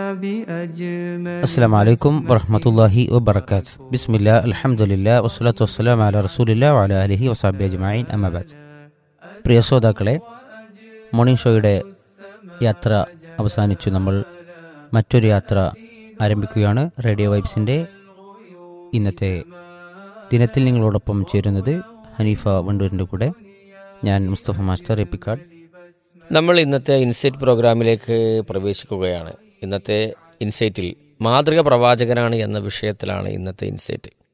بأجمل അസ്സാം വലൈക്കും വറഹമത്തല്ലാഹി വബർക്കാത്ത് ബിസ്മില്ല അലഹമുല്ല വസ്സലാത്തു വസ്സലാം അല റസൂലില്ല വല അലഹി വസാബി അജ്മൈൻ അമ്മബാദ് പ്രിയ ശ്രോതാക്കളെ മോർണിംഗ് ഷോയുടെ യാത്ര അവസാനിച്ചു നമ്മൾ മറ്റൊരു യാത്ര ആരംഭിക്കുകയാണ് റേഡിയോ വൈബ്സിൻ്റെ ഇന്നത്തെ ദിനത്തിൽ നിങ്ങളോടൊപ്പം ചേരുന്നത് ഹനീഫ വണ്ടൂരിൻ്റെ കൂടെ ഞാൻ മുസ്തഫ മാസ്റ്റർ എപ്പിക്കാട് നമ്മൾ ഇന്നത്തെ ഇൻസൈറ്റ് പ്രോഗ്രാമിലേക്ക് പ്രവേശിക്കുകയാണ് ഇന്നത്തെ ഇൻസൈറ്റിൽ മാതൃക പ്രവാചകനാണ് എന്ന വിഷയത്തിലാണ് ഇന്നത്തെ ഇൻസൈറ്റ്